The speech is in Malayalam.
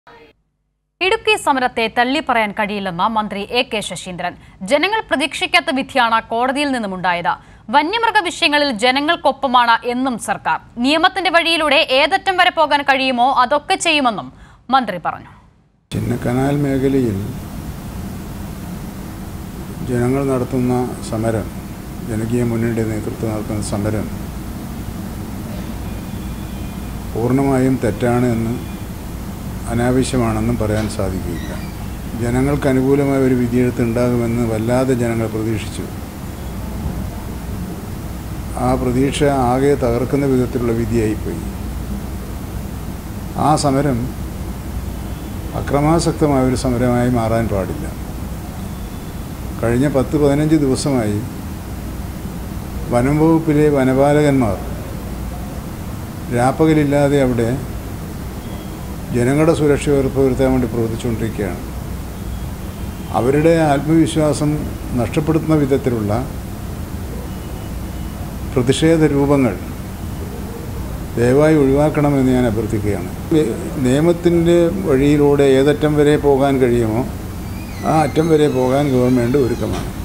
ഇടുക്കി സമരത്തെ തള്ളിപ്പറയാൻ കഴിയില്ലെന്ന് മന്ത്രി എ കെ ശശീന്ദ്രൻ ജനങ്ങൾ പ്രതീക്ഷിക്കാത്ത വിധിയാണ് കോടതിയിൽ നിന്നുമുണ്ടായത് വന്യമൃഗ വിഷയങ്ങളിൽ ജനങ്ങൾക്കൊപ്പമാണ് എന്നും സർക്കാർ നിയമത്തിന്റെ വഴിയിലൂടെ ഏതറ്റം വരെ പോകാൻ കഴിയുമോ അതൊക്കെ ചെയ്യുമെന്നും മന്ത്രി പറഞ്ഞു ചിന്നക്കനാൽ മേഖലയിൽ ജനങ്ങൾ നടത്തുന്ന സമരം ജനകീയ മുന്നണിയുടെ നേതൃത്വം നടത്തുന്ന സമരം പൂർണ്ണമായും തെറ്റാണ് എന്ന് അനാവശ്യമാണെന്നും പറയാൻ സാധിക്കില്ല ജനങ്ങൾക്ക് അനുകൂലമായ ഒരു വിധിയെഴുത്ത് ഉണ്ടാകുമെന്ന് വല്ലാതെ ജനങ്ങൾ പ്രതീക്ഷിച്ചു ആ പ്രതീക്ഷ ആകെ തകർക്കുന്ന വിധത്തിലുള്ള വിധിയായിപ്പോയി ആ സമരം അക്രമാസക്തമായ ഒരു സമരമായി മാറാൻ പാടില്ല കഴിഞ്ഞ പത്ത് പതിനഞ്ച് ദിവസമായി വനം വകുപ്പിലെ വനപാലകന്മാർ രാപ്പകലില്ലാതെ അവിടെ ജനങ്ങളുടെ സുരക്ഷ ഉറപ്പുവരുത്താൻ വേണ്ടി പ്രവർത്തിച്ചുകൊണ്ടിരിക്കുകയാണ് അവരുടെ ആത്മവിശ്വാസം നഷ്ടപ്പെടുത്തുന്ന വിധത്തിലുള്ള പ്രതിഷേധ രൂപങ്ങൾ ദയവായി ഒഴിവാക്കണമെന്ന് ഞാൻ അഭ്യർത്ഥിക്കുകയാണ് നിയമത്തിൻ്റെ വഴിയിലൂടെ ഏതറ്റം വരെ പോകാൻ കഴിയുമോ ആ അറ്റം വരെ പോകാൻ ഗവൺമെൻറ് ഒരുക്കമാണ്